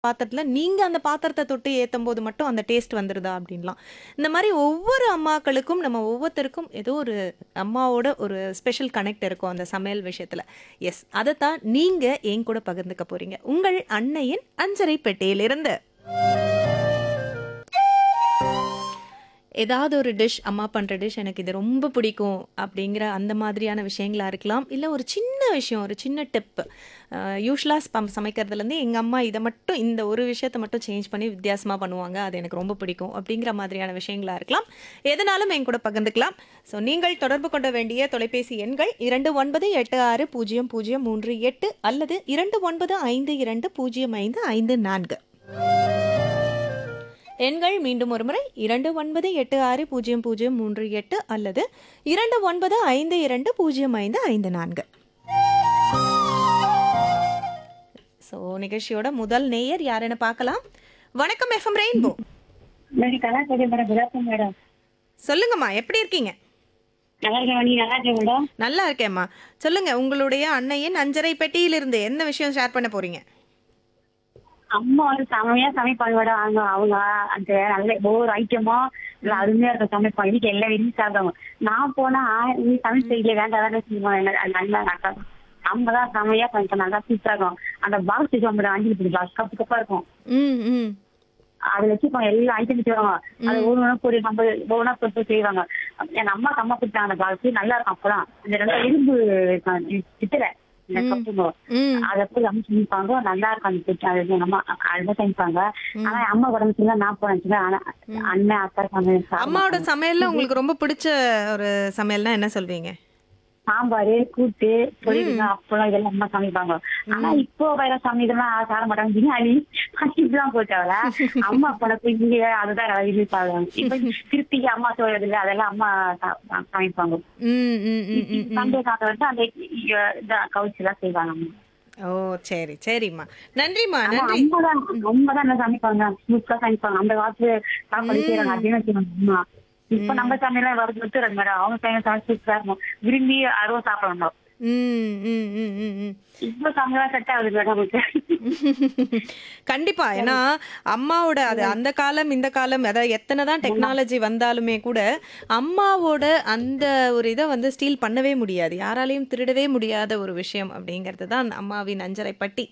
பாத்திரத்துல நீங்க அந்த பாத்திரத்தை தொட்டு ஏத்தும் போது மட்டும் அந்த டேஸ்ட் வந்துருதா அப்படின்லாம் இந்த மாதிரி ஒவ்வொரு அம்மாக்களுக்கும் நம்ம ஒவ்வொருத்தருக்கும் ஏதோ ஒரு அம்மாவோட ஒரு ஸ்பெஷல் கனெக்ட் இருக்கும் அந்த சமையல் விஷயத்துல எஸ் அதைத்தான் நீங்க என் கூட பகிர்ந்துக்க போறீங்க உங்கள் அன்னையின் அஞ்சரை பெட்டியிலிருந்து ஏதாவது ஒரு டிஷ் அம்மா பண்ணுற டிஷ் எனக்கு இது ரொம்ப பிடிக்கும் அப்படிங்கிற அந்த மாதிரியான விஷயங்களா இருக்கலாம் இல்லை ஒரு சின்ன விஷயம் ஒரு சின்ன டிப் யூஸ்வலாக பம் சமைக்கிறதுலேருந்து எங்கள் அம்மா இதை மட்டும் இந்த ஒரு விஷயத்தை மட்டும் சேஞ்ச் பண்ணி வித்தியாசமாக பண்ணுவாங்க அது எனக்கு ரொம்ப பிடிக்கும் அப்படிங்கிற மாதிரியான விஷயங்களா இருக்கலாம் எதனாலும் என் கூட பகிர்ந்துக்கலாம் ஸோ நீங்கள் தொடர்பு கொள்ள வேண்டிய தொலைபேசி எண்கள் இரண்டு ஒன்பது எட்டு ஆறு பூஜ்ஜியம் பூஜ்ஜியம் மூன்று எட்டு அல்லது இரண்டு ஒன்பது ஐந்து இரண்டு பூஜ்ஜியம் ஐந்து ஐந்து நான்கு எண்கள் மீண்டும் ஒருமுறை இரண்டு ஒன்பது எட்டு ஆறு பூஜ்ஜியம் பூஜ்ஜியம் மூன்று எட்டு அல்லது இரண்டு ஒன்பது ஐந்து இரண்டு பூஜ்ஜியம் ஐந்து ஐந்து நான்கு ஸோ நிகழ்ச்சியோட முதல் நேயர் யாருன்னு பார்க்கலாம் வணக்கம் எஃப்எம் ரெயின்போ மேடம் நல்லா இருக்கேன் மேடம் குட் ஆஃப்டர்நூன் மேடம் சொல்லுங்கம்மா எப்படி இருக்கீங்க நல்லா இருக்கேன் நீ நல்லா இருக்கேன் மேடம் நல்லா இருக்கேம்மா சொல்லுங்க உங்களுடைய அன்னையின் அஞ்சரை பெட்டியிலிருந்து என்ன விஷயம் ஷேர் பண்ண போறீங்க அம்மா வந்து செமையா சமைப்பாங்க மேடம் அவங்க அவங்க அந்த நல்ல ஒவ்வொரு ஐட்டமோ இல்ல அருமையா இருக்க சமைப்பாங்க வீட்டுல எல்லா விரும்பி சாப்பிடுவாங்க நான் போனா "ஆ, நீ சமைச்சு இல்ல வேண்டாம் வேண்டாம் சொல்லுவாங்க நல்லா நல்லா நம்ம தான் செமையா சமைப்போம் நல்லா சூப்பரா இருக்கும் அந்த பாக்ஸ் வச்சு மேடம் அஞ்சு பிடி பாக்ஸ் கப்பு கப்பா இருக்கும் ம் ம் அதுல வச்சுப்பாங்க எல்லா ஐட்டம் வச்சுருவாங்க அது ஒரு ஒண்ணு பொரி நம்ம ஒவ்வொன்றா பொறுத்து செய்வாங்க எங்க அம்மாக்கு அம்மா கொடுத்தாங்க அந்த பாக்ஸ் நல்லா இருக்கும் அப்பதான் இந்த ரெண்டு இரும்பு சித்திர இந்த கப்புங்க ம் அதை போய் அம்மா சமைப்பாங்க நல்லா இருக்கும் அந்த பிச்சை அது எங்க அம்மா அதுதான் சமைப்பாங்க ஆனா அம்மா உடம்பு சரியில்லை நான் போனேன் ஆனா அண்ணன் அக்கா சமையல் அம்மாவோட சமையல்ல உங்களுக்கு ரொம்ப பிடிச்ச ஒரு சமையல்னா என்ன சொல்வீங்க சாம்பார் கூட்டு பொரியல் அப்பளம் இதெல்லாம் அம்மா சமைப்பாங்க ஆனா இப்போ வேற சமையல்லாம் சாட மாட்டாங்க பிரியாணி இப்படிலாம் போட்டாவல அம்மா போனப்ப இங்க அதுதான் விரும்பி சாப்பிடுவாங்க இப்ப திருப்பி அம்மா சொல்றது இல்ல அதெல்லாம் அம்மா ச- சமைப்பாங்க ம் ம் ம் ம் சண்டே காக்க வந்து அந்த இந்த கவுச்சி எல்லாம் செய்வாங்க அம்மா ஓ சரி சரிம்மா நன்றிம்மா ஆனா நன்றி அம்மா தான் ரொம்ப தான் நல்லா சமைப்பாங்க சூப்பரா சமைப்பாங்க அந்த காலத்துல சாப்பாடு செய்யறாங்க அப்படின்னு வச்சுக்கோங்க அம்மா இப்ப நம்ம சமையலாம் வருது விட்டுறாங்க மேடம் அவங்க சமையல் சமைச்சு சூப்பரா இருக்கும் விரும்பி அருவம் சாப்பிடுவாங்க ம் ம் ம் ம் ம் இப்ப சமையலாம் செட் ஆகுது மேடம் நமக்கு கண்டிப்பா ஏன்னா அம்மாவோட அது அந்த காலம் இந்த காலம் அதாவது எத்தனை தான் டெக்னாலஜி வந்தாலுமே கூட அம்மாவோட அந்த ஒரு இதை வந்து ஸ்டீல் பண்ணவே முடியாது யாராலையும் திருடவே முடியாத ஒரு விஷயம் அப்படிங்கிறது தான் அம்மாவின் அஞ்சரை பட்டி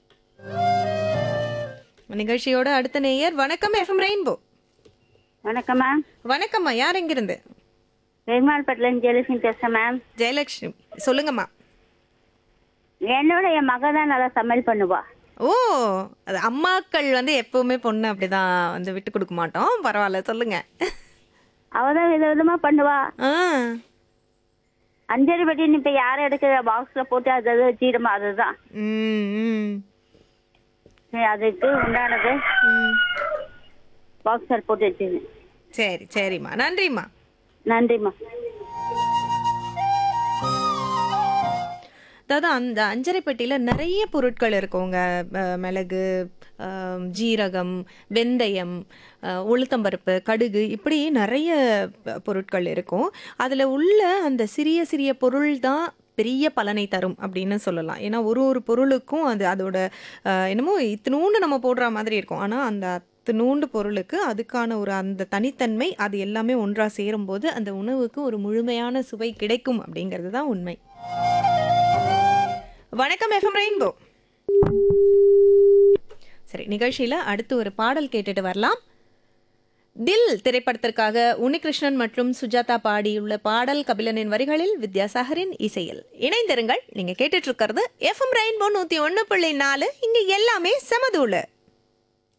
நிகழ்ச்சியோட அடுத்த நேயர் வணக்கம் எஃப்எம் ரெயின்போ வணக்கம் மேம் வணக்கம்மா யார் எங்கிருந்து பெருமாள்பட்டில இருந்து ஜெயலட்சுமி பேசுறேன் மேம் ஜெயலட்சுமி சொல்லுங்கம்மா என்னோட என் மக தான் நல்லா சமையல் பண்ணுவா ஓ அது அம்மாக்கள் வந்து எப்பவுமே பொண்ணு அப்படிதான் வந்து விட்டு கொடுக்க மாட்டோம் பரவாயில்ல சொல்லுங்க அவ தான் வித விதமா பண்ணுவா ஆ அஞ்சரை பட்டி இப்ப யாரும் எடுக்கிற பாக்ஸ்ல போட்டு அது அது வச்சிடுமா அதுதான் ம் ம் சரி, அதுக்கு உண்டானது ம். பாக்ஸர் போட்டு வச்சிருந்தேன் சரி சரிம்மா நன்றிம்மா நன்றிம்மா அதாவது அந்த அஞ்சரை பெட்டியில் நிறைய பொருட்கள் இருக்குங்க அஹ், மிளகு அஹ், ஜீரகம் வெந்தயம் அஹ், உளுத்தம்பருப்பு கடுகு இப்படி நிறைய ப- பொருட்கள் இருக்கும் அதில் உள்ள அந்த சிறிய சிறிய பொருள் தான் பெரிய பலனை தரும் அப்படின்னு சொல்லலாம் ஏன்னா ஒரு ஒரு பொருளுக்கும் அது அதோட அஹ், என்னமோ இத்தினூண்டு நம்ம போடுற மாதிரி இருக்கும் ஆனால் அந்த அத்தினூண்டு பொருளுக்கு அதுக்கான ஒரு அந்த தனித்தன்மை அது எல்லாமே ஒன்றாக சேரும்போது அந்த உணவுக்கு ஒரு முழுமையான சுவை கிடைக்கும் அப்படிங்கிறது தான் உண்மை வணக்கம் எஃப்எம் ரெயின்போ சரி நிகழ்ச்சியில அடுத்து ஒரு பாடல் கேட்டுட்டு வரலாம் தில் திரைப்படத்திற்காக உன்னிகிருஷ்ணன் மற்றும் சுஜாதா பாடியுள்ள பாடல் கபிலனின் வரிகளில் வித்யாசாகரின் இசையில் இணைந்திருங்கள் நீங்க கேட்டுட்டு இருக்கிறது எஃப்எம் ரெயின்போ நூத்தி ஒன்னு புள்ளி நாலு இங்க எல்லாமே சமதூளு